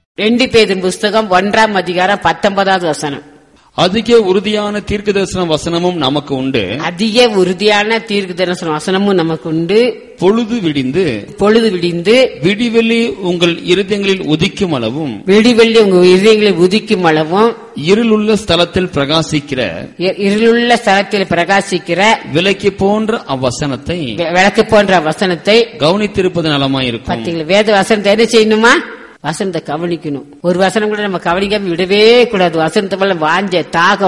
ரெண்டு பேதின் புஸ்தகம் ஒன்றாம் அதிகாரம் பத்தொன்பதாவது வசனம் அதிக உறுதியான தீர்க்கதரிசன வசனமும் நமக்கு உண்டு அதிக உறுதியான தீர்க்க தரிசன வசனமும் நமக்கு உண்டு பொழுது விடிந்து பொழுது விடிந்து விடிவெளி உங்கள் இருதயங்களில் உதிக்கும் அளவும் வெடிவெள்ளி உங்க இதயங்களை உதிக்கும் அளவும் இருளுள்ள ஸ்தலத்தில் பிரகாசிக்கிற இ- இருளுள்ள ஸ்தலத்தில் பிரகாசிக்கிற விலைக்கு போன்ற அவ்வசனத்தை வெ- விளக்கு போன்ற வசனத்தை கவனித்திருப்பது நலமாயிருக்கும் பாத்தீங்களா வேத வசனத்தை என்ன செய்யணுமா வசனத்தை கவனிக்கணும் ஒரு வசனம் கூட நம்ம கவனிக்காம விடவே கூடாது வசனத்தை மேல வாஞ்ச தாக